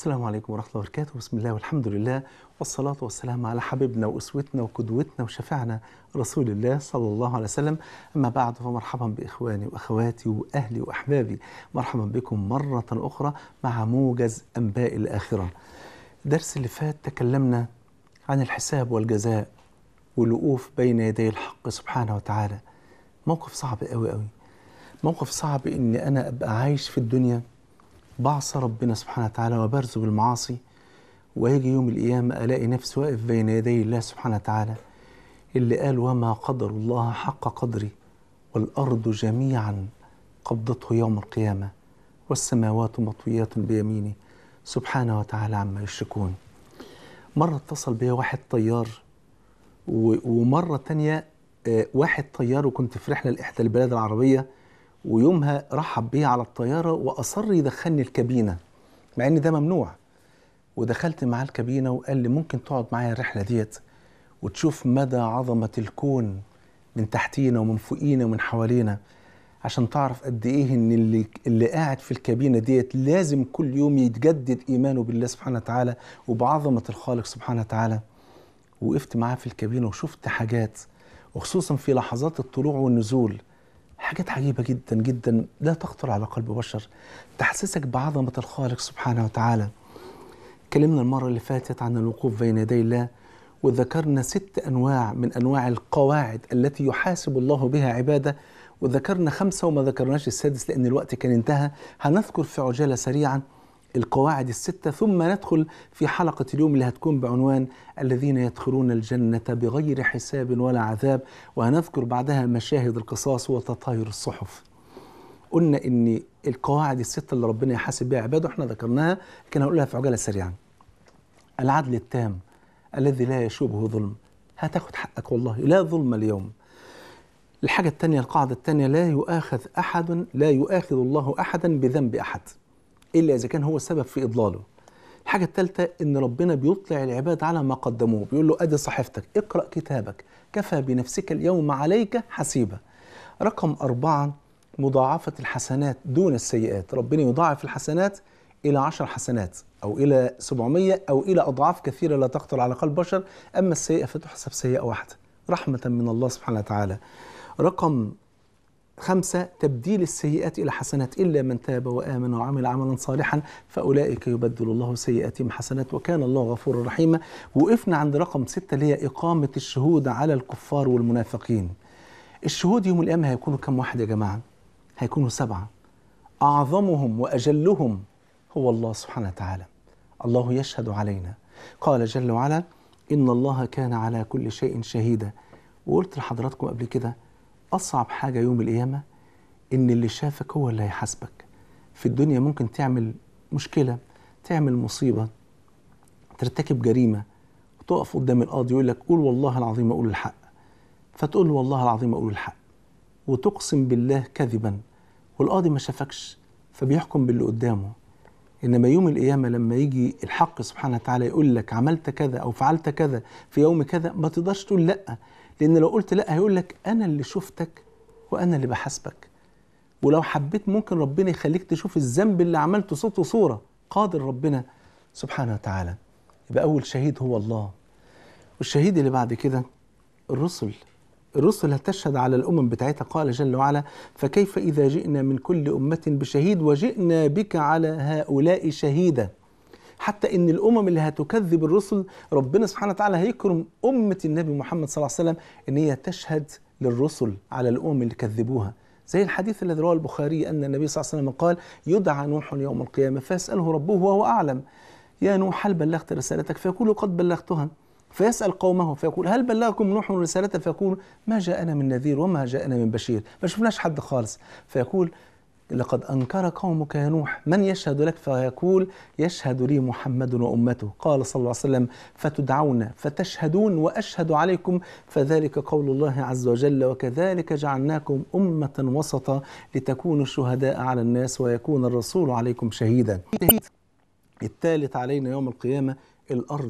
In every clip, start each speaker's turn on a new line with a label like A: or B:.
A: السلام عليكم ورحمة الله وبركاته بسم الله والحمد لله والصلاة والسلام على حبيبنا وأسوتنا وقدوتنا وشفيعنا رسول الله صلى الله عليه وسلم أما بعد فمرحبا بإخواني وأخواتي وأهلي وأحبابي مرحبا بكم مرة أخرى مع موجز أنباء الآخرة الدرس اللي فات تكلمنا عن الحساب والجزاء والوقوف بين يدي الحق سبحانه وتعالى موقف صعب قوي قوي موقف صعب ان انا ابقى عايش في الدنيا بعصى ربنا سبحانه وتعالى وبرزه بالمعاصي ويجي يوم القيامة ألاقي نفسي واقف بين يدي الله سبحانه وتعالى اللي قال وما قدر الله حق قدري والأرض جميعا قبضته يوم القيامة والسماوات مطويات بيمينه سبحانه وتعالى عما يشركون مرة اتصل بيا واحد طيار و- ومرة تانية آه، واحد طيار وكنت في رحلة لإحدى البلاد العربية ويومها رحب بيا على الطيارة وأصر يدخلني الكابينة مع إن ده ممنوع ودخلت معاه الكابينة وقال لي ممكن تقعد معايا الرحلة ديت وتشوف مدى عظمة الكون من تحتينا ومن فوقينا ومن حوالينا عشان تعرف قد ايه ان اللي اللي قاعد في الكابينه ديت لازم كل يوم يتجدد ايمانه بالله سبحانه وتعالى وبعظمه الخالق سبحانه وتعالى وقفت معاه في الكابينه وشفت حاجات وخصوصا في لحظات الطلوع والنزول حاجات عجيبه جدا جدا لا تخطر على قلب بشر تحسسك بعظمه الخالق سبحانه وتعالى اتكلمنا المرة اللي فاتت عن الوقوف بين يدي الله وذكرنا ست أنواع من أنواع القواعد التي يحاسب الله بها عباده وذكرنا خمسة وما ذكرناش السادس لأن الوقت كان انتهى هنذكر في عجالة سريعا القواعد الستة ثم ندخل في حلقة اليوم اللي هتكون بعنوان الذين يدخلون الجنة بغير حساب ولا عذاب وهنذكر بعدها مشاهد القصاص وتطاير الصحف قلنا ان القواعد السته اللي ربنا يحاسب بها عباده احنا ذكرناها لكن هقولها في عجاله سريعا العدل التام الذي لا يشوبه ظلم هتاخد حقك والله لا ظلم اليوم الحاجة الثانية القاعدة الثانية لا يؤاخذ أحد لا يؤاخذ الله أحدا بذنب أحد إلا إذا كان هو السبب في إضلاله الحاجة الثالثة إن ربنا بيطلع العباد على ما قدموه بيقول له أدي صحيفتك اقرأ كتابك كفى بنفسك اليوم عليك حسيبا رقم أربعة مضاعفة الحسنات دون السيئات ربنا يضاعف الحسنات إلى عشر حسنات أو إلى 700 أو إلى أضعاف كثيرة لا تخطر على قلب بشر أما السيئة فتحسب سيئة واحدة رحمة من الله سبحانه وتعالى رقم خمسة تبديل السيئات إلى حسنات إلا من تاب وآمن وعمل عملا صالحا فأولئك يبدل الله سيئاتهم حسنات وكان الله غفورا رحيما وقفنا عند رقم ستة اللي هي إقامة الشهود على الكفار والمنافقين الشهود يوم القيامة هيكونوا كم واحد يا جماعة؟ هيكونوا سبعة أعظمهم وأجلهم هو الله سبحانه وتعالى الله يشهد علينا قال جل وعلا إن الله كان على كل شيء شهيدا وقلت لحضراتكم قبل كده أصعب حاجة يوم القيامة إن اللي شافك هو اللي هيحاسبك في الدنيا ممكن تعمل مشكلة تعمل مصيبة ترتكب جريمة وتقف قدام القاضي يقول لك قول والله العظيم أقول الحق فتقول له والله العظيم أقول الحق وتقسم بالله كذبا والقاضي ما شافكش فبيحكم باللي قدامه انما يوم القيامه لما يجي الحق سبحانه وتعالى يقول لك عملت كذا او فعلت كذا في يوم كذا ما تقدرش تقول لا لان لو قلت لا هيقول لك انا اللي شفتك وانا اللي بحاسبك ولو حبيت ممكن ربنا يخليك تشوف الذنب اللي عملته صوت وصوره قادر ربنا سبحانه وتعالى يبقى اول شهيد هو الله والشهيد اللي بعد كده الرسل الرسل هتشهد على الأمم بتاعتها قال جل وعلا فكيف إذا جئنا من كل أمة بشهيد وجئنا بك على هؤلاء شهيدا حتى إن الأمم اللي هتكذب الرسل ربنا سبحانه وتعالى هيكرم أمة النبي محمد صلى الله عليه وسلم إن هي تشهد للرسل على الأمم اللي كذبوها زي الحديث الذي رواه البخاري أن النبي صلى الله عليه وسلم قال يدعى نوح يوم القيامة فيسأله ربه وهو أعلم يا نوح هل بلغت رسالتك فيقول قد بلغتها فيسأل قومه فيقول هل بلغكم نوح رسالته فيقول ما جاءنا من نذير وما جاءنا من بشير ما شفناش حد خالص فيقول لقد أنكر قومك يا نوح من يشهد لك فيقول يشهد لي محمد وأمته قال صلى الله عليه وسلم فتدعون فتشهدون وأشهد عليكم فذلك قول الله عز وجل وكذلك جعلناكم أمة وسطا لتكونوا شهداء على الناس ويكون الرسول عليكم شهيدا الثالث علينا يوم القيامة الأرض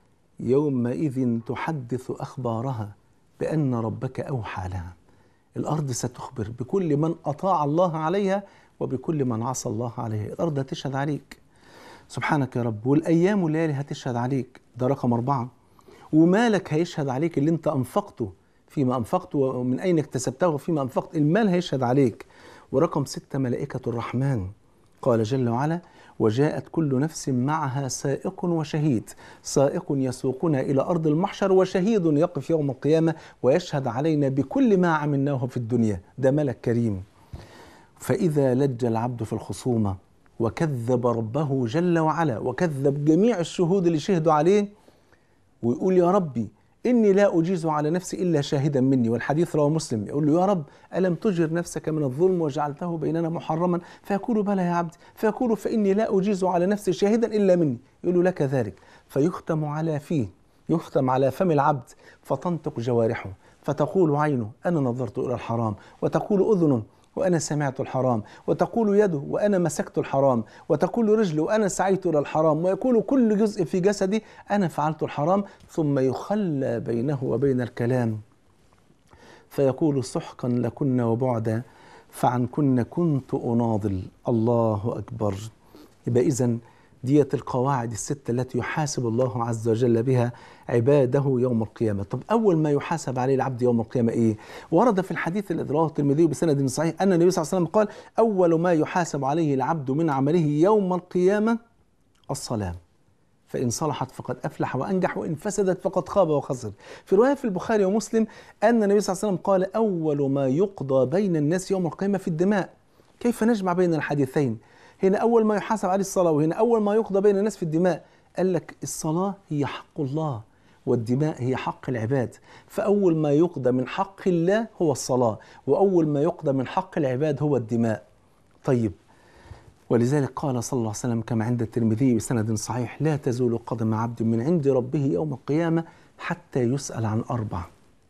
A: يومئذ تحدث أخبارها بأن ربك أوحى لها الأرض ستخبر بكل من أطاع الله عليها وبكل من عصى الله عليها الأرض هتشهد عليك سبحانك يا رب والأيام والليالي هتشهد عليك ده رقم أربعة ومالك هيشهد عليك اللي أنت أنفقته فيما أنفقته ومن أين اكتسبته وفيما أنفقت المال هيشهد عليك ورقم ستة ملائكة الرحمن قال جل وعلا وجاءت كل نفس معها سائق وشهيد سائق يسوقنا إلى أرض المحشر وشهيد يقف يوم القيامة ويشهد علينا بكل ما عملناه في الدنيا ده ملك كريم فإذا لج العبد في الخصومة وكذب ربه جل وعلا وكذب جميع الشهود اللي شهدوا عليه ويقول يا ربي إني لا أجيز على نفسي إلا شاهدا مني والحديث رواه مسلم يقول له يا رب ألم تجر نفسك من الظلم وجعلته بيننا محرما فيقول بلى يا عبدي فيقول فإني لا أجيز على نفسي شاهدا إلا مني يقول له لك ذلك فيختم على فيه يختم على فم العبد فتنطق جوارحه فتقول عينه أنا نظرت إلى الحرام وتقول أذنه وأنا سمعت الحرام وتقول يده وأنا مسكت الحرام وتقول رجله وأنا سعيت إلى الحرام ويقول كل جزء في جسدي أنا فعلت الحرام ثم يخلى بينه وبين الكلام فيقول سحقا لكن وبعدا فعن كن كنت أناضل الله أكبر يبقى إذن ديت القواعد الستة التي يحاسب الله عز وجل بها عباده يوم القيامة طب أول ما يحاسب عليه العبد يوم القيامة إيه؟ ورد في الحديث الذي رواه الترمذي بسند صحيح أن النبي صلى الله عليه وسلم قال أول ما يحاسب عليه العبد من عمله يوم القيامة الصلاة فإن صلحت فقد أفلح وأنجح وإن فسدت فقد خاب وخسر في رواية في البخاري ومسلم أن النبي صلى الله عليه وسلم قال أول ما يقضى بين الناس يوم القيامة في الدماء كيف نجمع بين الحديثين هنا أول ما يحاسب عليه الصلاة وهنا أول ما يقضى بين الناس في الدماء قال لك الصلاة هي حق الله والدماء هي حق العباد فأول ما يقضى من حق الله هو الصلاة وأول ما يقضى من حق العباد هو الدماء طيب ولذلك قال صلى الله عليه وسلم كما عند الترمذي بسند صحيح لا تزول قدم عبد من عند ربه يوم القيامة حتى يسأل عن أربع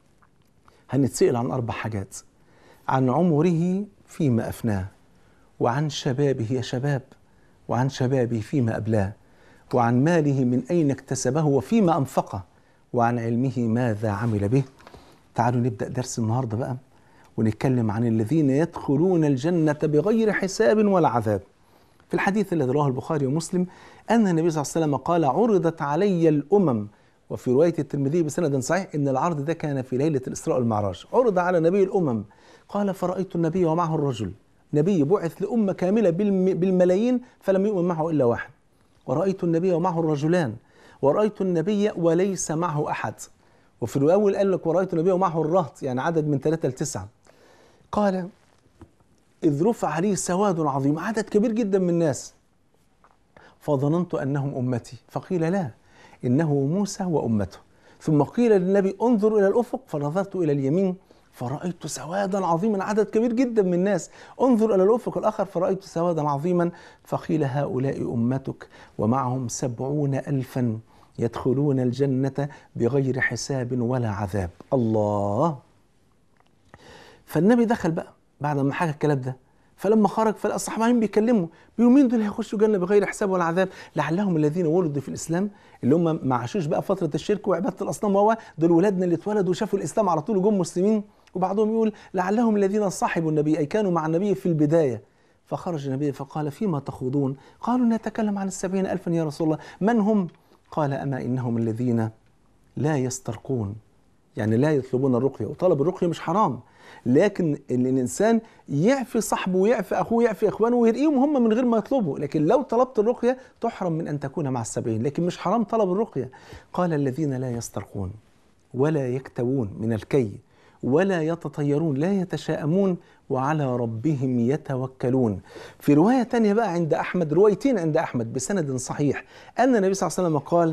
A: هنتسأل عن أربع حاجات عن عمره فيما أفناه وعن شبابه يا شباب وعن شبابه فيما أبلاه وعن ماله من أين اكتسبه وفيما أنفقه وعن علمه ماذا عمل به تعالوا نبدأ درس النهاردة بقى ونتكلم عن الذين يدخلون الجنة بغير حساب ولا عذاب في الحديث الذي رواه البخاري ومسلم أن النبي صلى الله عليه وسلم قال عرضت علي الأمم وفي رواية الترمذي بسند صحيح أن العرض ده كان في ليلة الإسراء والمعراج عرض على نبي الأمم قال فرأيت النبي ومعه الرجل نبي بعث لأمة كاملة بالملايين فلم يؤمن معه إلا واحد ورأيت النبي ومعه الرجلان ورأيت النبي وليس معه أحد وفي الأول قال لك ورأيت النبي ومعه الرهط يعني عدد من ثلاثة لتسعة قال إذ رفع عليه سواد عظيم عدد كبير جدا من الناس فظننت أنهم أمتي فقيل لا إنه موسى وأمته ثم قيل للنبي انظر إلى الأفق فنظرت إلى اليمين فرأيت سوادا عظيما عدد كبير جدا من الناس انظر إلى الأفق الآخر فرأيت سوادا عظيما فقيل هؤلاء أمتك ومعهم سبعون ألفا يدخلون الجنة بغير حساب ولا عذاب الله فالنبي دخل بقى بعد ما حكى الكلام ده فلما خرج فلقى الصحابه بيكلموا بيقولوا مين دول هيخشوا جنه بغير حساب ولا عذاب لعلهم الذين ولدوا في الاسلام اللي هم ما عاشوش بقى فتره الشرك وعباده الاصنام وهو دول ولادنا اللي اتولدوا وشافوا الاسلام على طول وجم مسلمين وبعضهم يقول لعلهم الذين صاحبوا النبي اي كانوا مع النبي في البدايه فخرج النبي فقال فيما تخوضون قالوا نتكلم عن السبعين ألفا يا رسول الله من هم قال أما إنهم الذين لا يسترقون يعني لا يطلبون الرقية وطلب الرقية مش حرام لكن ان الانسان يعفي صاحبه ويعفي اخوه ويعفي اخوانه ويرقيهم هم من غير ما يطلبوا لكن لو طلبت الرقيه تحرم من ان تكون مع السبعين لكن مش حرام طلب الرقيه قال الذين لا يسترقون ولا يكتوون من الكي ولا يتطيرون لا يتشاءمون وعلى ربهم يتوكلون في رواية تانية بقى عند أحمد روايتين عند أحمد بسند صحيح أن النبي صلى الله عليه وسلم قال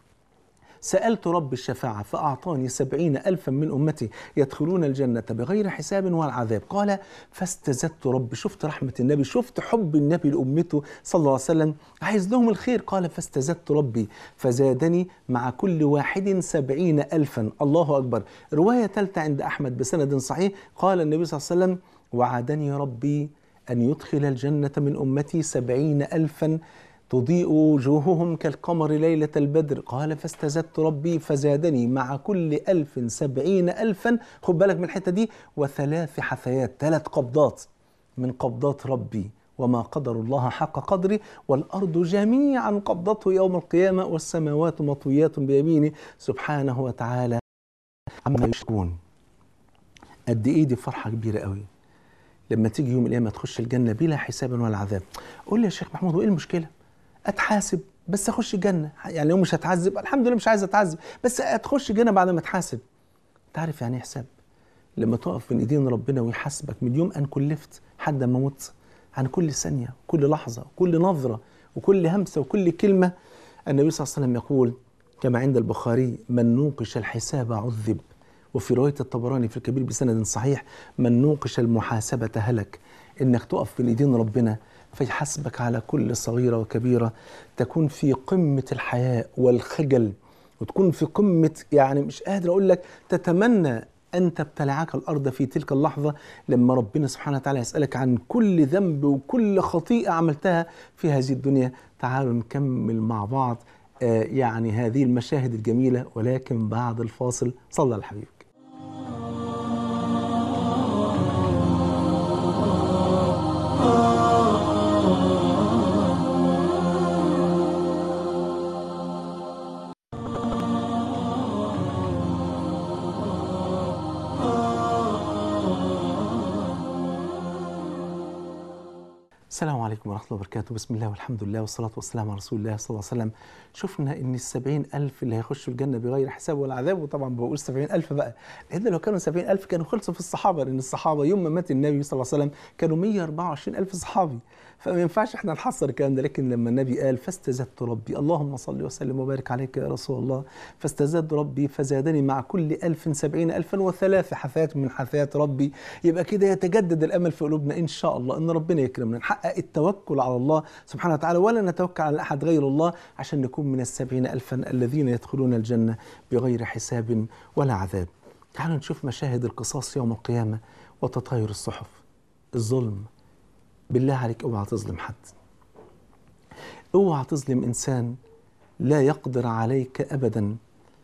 A: سألت رب الشفاعة فأعطاني سبعين ألفا من أمتي يدخلون الجنة بغير حساب ولا عذاب قال فاستزدت رب شفت رحمة النبي شفت حب النبي لأمته صلى الله عليه وسلم عايز لهم الخير قال فاستزدت ربي فزادني مع كل واحد سبعين ألفا الله أكبر رواية ثالثة عند أحمد بسند صحيح قال النبي صلى الله عليه وسلم وعدني ربي أن يدخل الجنة من أمتي سبعين ألفا تضيء وجوههم كالقمر ليلة البدر قال فاستزدت ربي فزادني مع كل ألف سبعين ألفا خد بالك من الحتة دي وثلاث حثيات ثلاث قبضات من قبضات ربي وما قدر الله حق قدره والأرض جميعا قبضته يوم القيامة والسماوات مطويات بيمينه سبحانه وتعالى عما يشركون قد إيه دي فرحة كبيرة قوي لما تيجي يوم القيامة تخش الجنة بلا حساب ولا عذاب قول لي يا شيخ محمود وإيه المشكلة أتحاسب بس أخش الجنة يعني لو مش هتعذب الحمد لله مش عايز أتعذب بس هتخش الجنة بعد ما تحاسب تعرف يعني إيه حساب لما تقف بين ايدين ربنا ويحاسبك من يوم ان كلفت حد ما مت عن كل ثانيه كل لحظه كل نظره وكل همسه وكل كلمه النبي صلى الله عليه وسلم يقول كما عند البخاري من نوقش الحساب عذب وفي روايه الطبراني في الكبير بسند صحيح من نوقش المحاسبه هلك انك تقف بين ايدين ربنا فيحاسبك على كل صغيره وكبيره تكون في قمه الحياء والخجل وتكون في قمه يعني مش قادر اقول لك تتمنى أن تبتلعك الأرض في تلك اللحظة لما ربنا سبحانه وتعالى يسألك عن كل ذنب وكل خطيئة عملتها في هذه الدنيا تعالوا نكمل مع بعض آه يعني هذه المشاهد الجميلة ولكن بعد الفاصل صلى على حبيبك السلام عليكم ورحمة الله وبركاته بسم الله والحمد لله والصلاة والسلام على رسول الله صلى الله عليه وسلم شفنا ان السبعين ألف اللي هيخشوا الجنة بغير حساب ولا عذاب وطبعا بقول سبعين ألف بقى لأن لو كانوا سبعين ألف كانوا خلصوا في الصحابة لأن الصحابة يوم ما مات النبي صلى الله عليه وسلم كانوا 124 ألف صحابي فما ينفعش احنا نحصر الكلام ده لكن لما النبي قال فاستزدت ربي اللهم صل وسلم وبارك عليك يا رسول الله فاستزدت ربي فزادني مع كل ألف سبعين ألفا وثلاث حثات من حثات ربي يبقى كده يتجدد الأمل في قلوبنا إن شاء الله إن ربنا يكرمنا نحقق التوكل على الله سبحانه وتعالى ولا نتوكل على أحد غير الله عشان نكون من السبعين ألفا الذين يدخلون الجنة بغير حساب ولا عذاب تعالوا نشوف مشاهد القصاص يوم القيامة وتطاير الصحف الظلم بالله عليك اوعى تظلم حد اوعى تظلم انسان لا يقدر عليك ابدا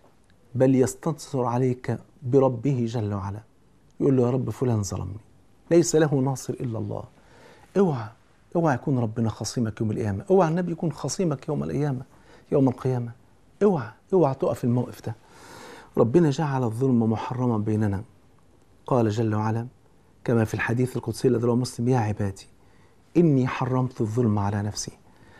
A: بل يستنصر عليك بربه جل وعلا يقول له يا رب فلان ظلمني ليس له ناصر الا الله اوعى اوعى يكون ربنا خصيمك يوم القيامه اوعى النبي يكون خصيمك يوم القيامه يوم القيامه اوعى اوعى تقف الموقف ده ربنا جعل الظلم محرما بيننا قال جل وعلا كما في الحديث القدسي الذي رواه مسلم يا عبادي إني حرمت الظلم على نفسي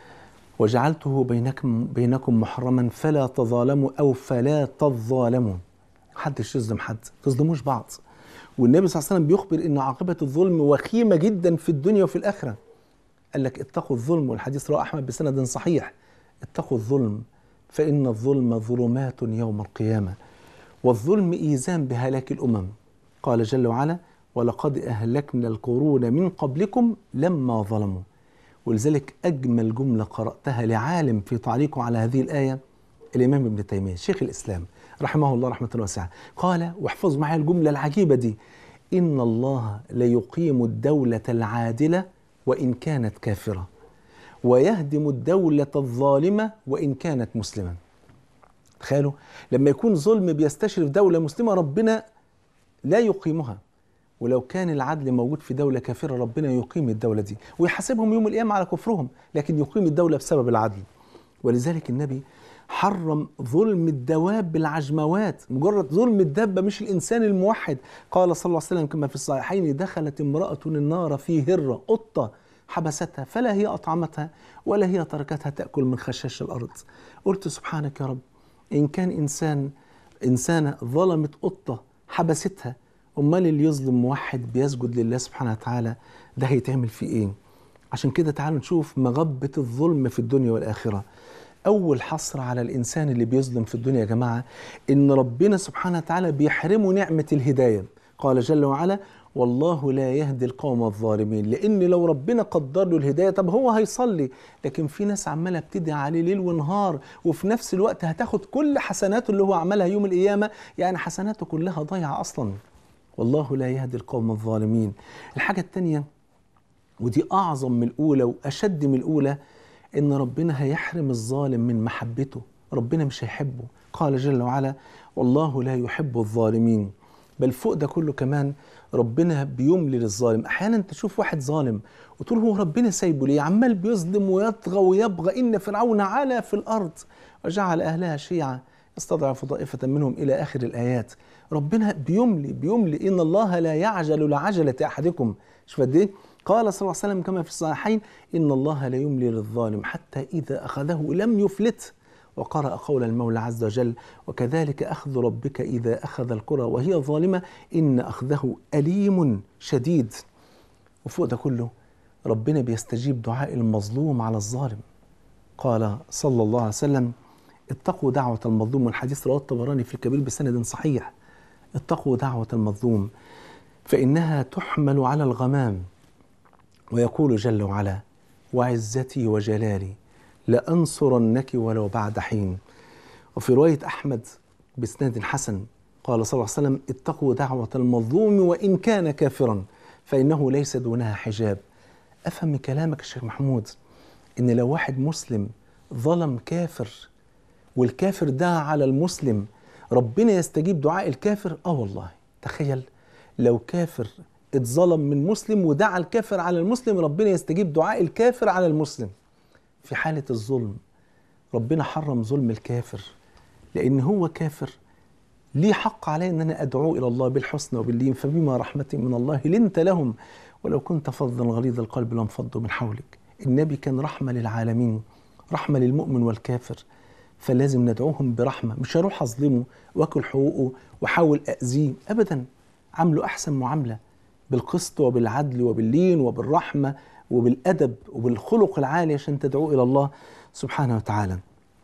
A: وجعلته بينكم بينكم محرما فلا تظالموا أو فلا تظالموا محدش يظلم حد تظلموش بعض والنبي صلى الله عليه وسلم بيخبر ان عاقبه الظلم وخيمه جدا في الدنيا وفي الاخره قال لك اتقوا الظلم والحديث رواه احمد بسند صحيح اتقوا الظلم فان الظلم ظلمات يوم القيامه والظلم ايذان بهلاك الامم قال جل وعلا ولقد أهلكنا القرون من قبلكم لما ظلموا ولذلك أجمل جملة قرأتها لعالم في تعليقه على هذه الآية الإمام ابن تيمية شيخ الإسلام رحمه الله رحمة واسعة قال واحفظوا معي الجملة العجيبة دي إن الله ليقيم الدولة العادلة وإن كانت كافرة ويهدم الدولة الظالمة وإن كانت مسلمة تخيلوا لما يكون ظلم بيستشرف دولة مسلمة ربنا لا يقيمها ولو كان العدل موجود في دولة كافرة ربنا يقيم الدولة دي ويحاسبهم يوم القيامة على كفرهم لكن يقيم الدولة بسبب العدل ولذلك النبي حرم ظلم الدواب بالعجموات مجرد ظلم الدابة مش الإنسان الموحد قال صلى الله عليه وسلم كما في الصحيحين دخلت امرأة النار في هرة قطة حبستها فلا هي أطعمتها ولا هي تركتها تأكل من خشاش الأرض قلت سبحانك يا رب إن كان إنسان إنسانة ظلمت قطة حبستها امال اللي يظلم موحد بيسجد لله سبحانه وتعالى ده هيتعمل فيه ايه عشان كده تعالوا نشوف مغبة الظلم في الدنيا والآخرة أول حصر على الإنسان اللي بيظلم في الدنيا يا جماعة إن ربنا سبحانه وتعالى بيحرمه نعمة الهداية قال جل وعلا والله لا يهدي القوم الظالمين لأن لو ربنا قدر له الهداية طب هو هيصلي لكن في ناس عمالة بتدعي عليه ليل ونهار وفي نفس الوقت هتاخد كل حسناته اللي هو عملها يوم القيامة يعني حسناته كلها ضايعة أصلاً والله لا يهدي القوم الظالمين الحاجة التانية ودي أعظم من الأولى وأشد من الأولى إن ربنا هيحرم الظالم من محبته ربنا مش هيحبه قال جل وعلا والله لا يحب الظالمين بل فوق ده كله كمان ربنا بيملي للظالم احيانا تشوف واحد ظالم وتقول هو ربنا سايبه ليه عمال بيظلم ويطغى ويبغى ان فرعون علا في الارض وجعل اهلها شيعا يستضعف طائفة منهم إلى آخر الآيات ربنا بيملي بيملي إن الله لا يعجل لعجلة أحدكم شوف قد إيه قال صلى الله عليه وسلم كما في الصحيحين إن الله لا يملي للظالم حتى إذا أخذه لم يفلته وقرأ قول المولى عز وجل وكذلك أخذ ربك إذا أخذ القرى وهي ظالمة إن أخذه أليم شديد وفوق ده كله ربنا بيستجيب دعاء المظلوم على الظالم قال صلى الله عليه وسلم اتقوا دعوة المظلوم والحديث رواه الطبراني في الكبير بسند صحيح اتقوا دعوة المظلوم فإنها تحمل على الغمام ويقول جل وعلا وعزتي وجلالي لأنصرنك ولو بعد حين وفي رواية أحمد بإسناد حسن قال صلى الله عليه وسلم اتقوا دعوة المظلوم وإن كان كافرا فإنه ليس دونها حجاب أفهم من كلامك يا شيخ محمود إن لو واحد مسلم ظلم كافر والكافر دعا على المسلم ربنا يستجيب دعاء الكافر اه والله تخيل لو كافر اتظلم من مسلم ودعا الكافر على المسلم ربنا يستجيب دعاء الكافر على المسلم في حالة الظلم ربنا حرم ظلم الكافر لأن هو كافر ليه حق علي أن أنا أدعو إلى الله بالحسنى وباللين فبما رحمة من الله لنت لهم ولو كنت فظا غليظ القلب لانفضوا من حولك النبي كان رحمة للعالمين رحمة للمؤمن والكافر فلازم ندعوهم برحمة مش هروح أظلمه وأكل حقوقه وأحاول أذيه أبدا عامله أحسن معاملة بالقسط وبالعدل وباللين وبالرحمة وبالأدب وبالخلق العالي عشان تدعوه إلى الله سبحانه وتعالى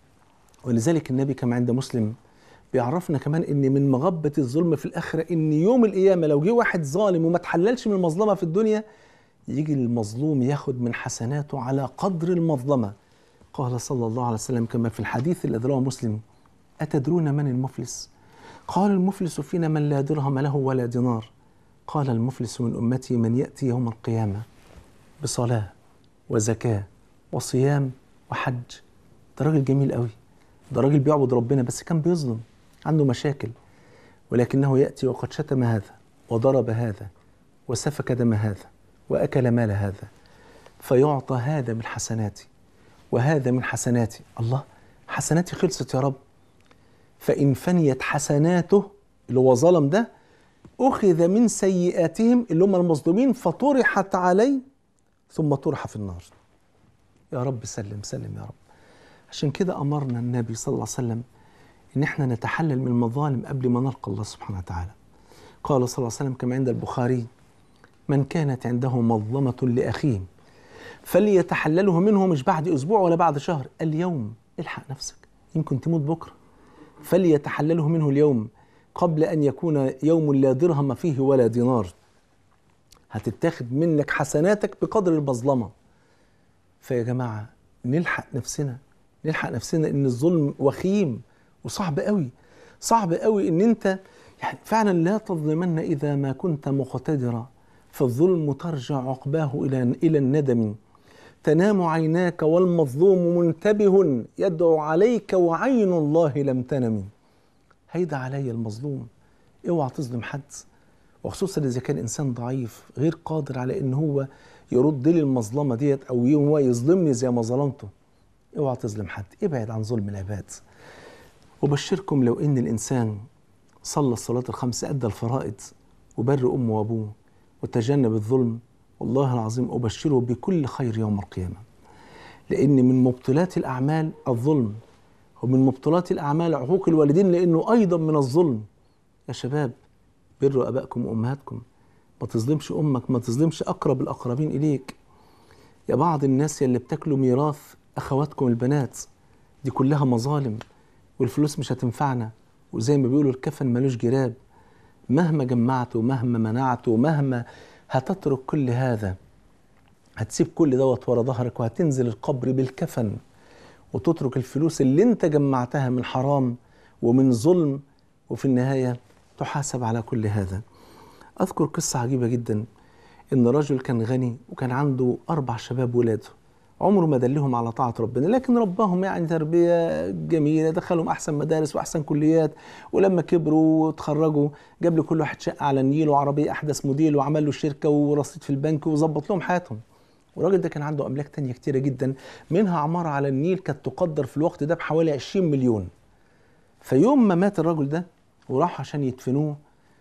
A: ولذلك النبي كما عند مسلم بيعرفنا كمان ان من مغبة الظلم في الآخرة ان يوم القيامة لو جه واحد ظالم وما تحللش من المظلمة في الدنيا يجي المظلوم ياخد من حسناته على قدر المظلمة قال صلى الله عليه وسلم كما في الحديث الذي رواه مسلم أتدرون من المفلس؟ قال المفلس فينا من لا درهم له ولا دينار قال المفلس من أمتي من يأتي يوم القيامة بصلاة وزكاة وصيام وحج ده راجل جميل قوي ده راجل بيعبد ربنا بس كان بيظلم عنده مشاكل ولكنه يأتي وقد شتم هذا وضرب هذا وسفك دم هذا وأكل مال هذا فيعطى هذا من حسناتي وهذا من حسناتي الله حسناتي خلصت يا رب فإن فنيت حسناته اللي هو ظلم ده أخذ من سيئاتهم اللي هم المظلومين فطرحت عليه ثم طرح في النار يا رب سلم سلم يا رب عشان كده أمرنا النبي صلى الله عليه وسلم إن احنا نتحلل من المظالم قبل ما نلقى الله سبحانه وتعالى قال صلى الله عليه وسلم كما عند البخاري من كانت عنده مظلمة لأخيه فليتحلله منه مش بعد أسبوع ولا بعد شهر اليوم الحق نفسك يمكن تموت بكرة فليتحلله منه اليوم قبل أن يكون يوم لا درهم فيه ولا دينار هتتاخد منك حسناتك بقدر المظلمة فيا جماعة نلحق نفسنا نلحق نفسنا ان الظلم وخيم وصعب قوي صعب قوي ان انت يعني فعلا لا تظلمن اذا ما كنت مقتدرا فالظلم ترجع عقباه الى الى الندم تنام عيناك والمظلوم منتبه يدعو عليك وعين الله لم تنم هيدا علي المظلوم اوعى تظلم حد وخصوصا اذا كان انسان ضعيف غير قادر على ان هو يرد لي المظلمه ديت او هو يظلمني زي ما ظلمته اوعى تظلم حد ابعد عن ظلم العباد وبشركم لو ان الانسان صلى الصلاه الخمس ادى الفرائض وبر امه وابوه وتجنب الظلم والله العظيم ابشره بكل خير يوم القيامه لان من مبطلات الاعمال الظلم ومن مبطلات الاعمال عقوق الوالدين لانه ايضا من الظلم يا شباب بروا ابائكم وامهاتكم ما تظلمش امك ما تظلمش اقرب الاقربين اليك يا بعض الناس يلي بتاكلوا ميراث اخواتكم البنات دي كلها مظالم والفلوس مش هتنفعنا وزي ما بيقولوا الكفن ملوش جراب مهما جمعت ومهما منعت ومهما هتترك كل هذا هتسيب كل دوت ورا ظهرك وهتنزل القبر بالكفن وتترك الفلوس اللي انت جمعتها من حرام ومن ظلم وفي النهايه تحاسب على كل هذا اذكر قصه عجيبه جدا ان رجل كان غني وكان عنده اربع شباب ولاده عمره ما دلهم على طاعة ربنا لكن رباهم يعني تربية جميلة دخلهم أحسن مدارس وأحسن كليات ولما كبروا وتخرجوا جاب لكل واحد شقة على النيل وعربية أحدث موديل وعمل له شركة ورصيد في البنك وظبط لهم حياتهم والراجل ده كان عنده أملاك تانية كتيرة جدا منها عمارة على النيل كانت تقدر في الوقت ده بحوالي 20 مليون فيوم ما مات الراجل ده وراح عشان يدفنوه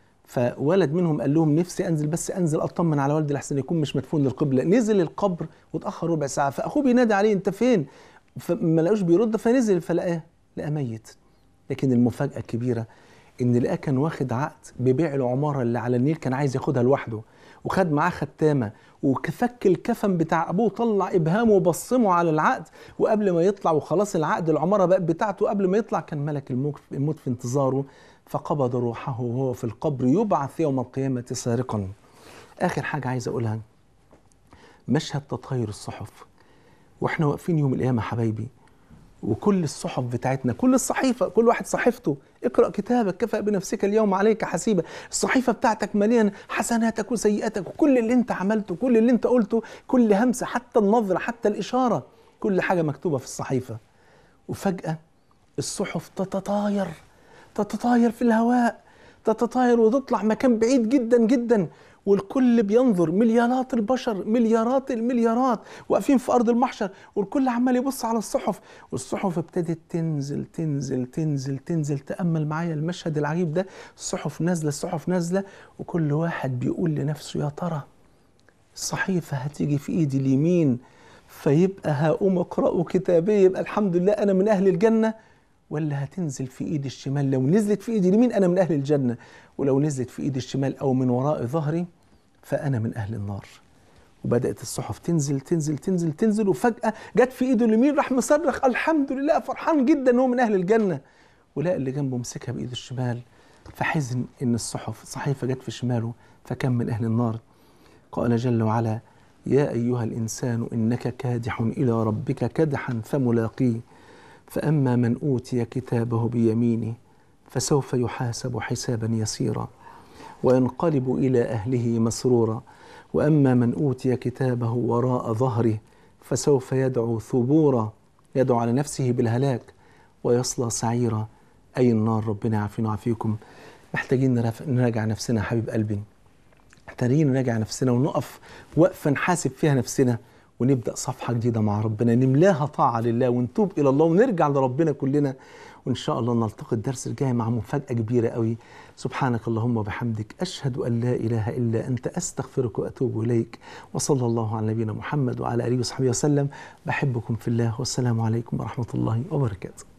A: فولد منهم قال لهم نفسي انزل بس انزل اطمن على والدي لحسن يكون مش مدفون للقبله نزل القبر واتاخر ربع ساعه فاخوه بينادي عليه انت فين فما لقوش بيرد فنزل فلقاه لقى ميت لكن المفاجاه الكبيره ان لقاه كان واخد عقد ببيع العماره اللي على النيل كان عايز ياخدها لوحده وخد معاه ختامه وفك الكفن بتاع ابوه طلع ابهامه وبصمه على العقد وقبل ما يطلع وخلاص العقد العماره بقت بتاعته قبل ما يطلع كان ملك الموت في انتظاره فقبض روحه وهو في القبر يبعث يوم القيامة سارقا آخر حاجة عايز أقولها مشهد تطاير الصحف واحنا واقفين يوم القيامة حبايبي وكل الصحف بتاعتنا كل الصحيفة كل واحد صحيفته اقرأ كتابك كفى بنفسك اليوم عليك حسيبة الصحيفة بتاعتك مليانة حسناتك وسيئاتك وكل اللي انت عملته كل اللي انت قلته كل همسة حتى النظرة حتى الإشارة كل حاجة مكتوبة في الصحيفة وفجأة الصحف تتطاير تتطاير في الهواء تتطاير وتطلع مكان بعيد جدا جدا والكل بينظر مليارات البشر مليارات المليارات واقفين في ارض المحشر والكل عمال يبص على الصحف والصحف ابتدت تنزل تنزل تنزل تنزل تامل معايا المشهد العجيب ده الصحف نازله الصحف نازله وكل واحد بيقول لنفسه يا ترى الصحيفه هتيجي في ايدي اليمين فيبقى هقوم اقرأوا كتابي يبقى الحمد لله انا من اهل الجنه ولا هتنزل في ايدي الشمال لو نزلت في ايدي اليمين انا من اهل الجنه ولو نزلت في ايدي الشمال او من وراء ظهري فانا من اهل النار وبدات الصحف تنزل تنزل تنزل تنزل وفجاه جت في ايده اليمين راح مصرخ الحمد لله فرحان جدا ان هو من اهل الجنه ولقى اللي جنبه مسكها بايده الشمال فحزن ان الصحف الصحيفه جت في شماله فكان من اهل النار قال جل وعلا يا ايها الانسان انك كادح الى ربك كدحا فملاقيه فأما من أوتي كتابه بيمينه فسوف يحاسب حسابا يسيرا وينقلب إلى أهله مسرورا وأما من أوتي كتابه وراء ظهره فسوف يدعو ثبورا يدعو على نفسه بالهلاك ويصلى سعيرا أي النار ربنا يعافينا ويعافيكم محتاجين نراجع نفسنا حبيب قلبي محتاجين نراجع نفسنا ونقف وقفة نحاسب فيها نفسنا ونبدا صفحه جديده مع ربنا نملاها طاعه لله ونتوب الى الله ونرجع لربنا كلنا وان شاء الله نلتقي الدرس الجاي مع مفاجاه كبيره قوي سبحانك اللهم وبحمدك اشهد ان لا اله الا انت استغفرك واتوب اليك وصلى الله على نبينا محمد وعلى اله وصحبه وسلم بحبكم في الله والسلام عليكم ورحمه الله وبركاته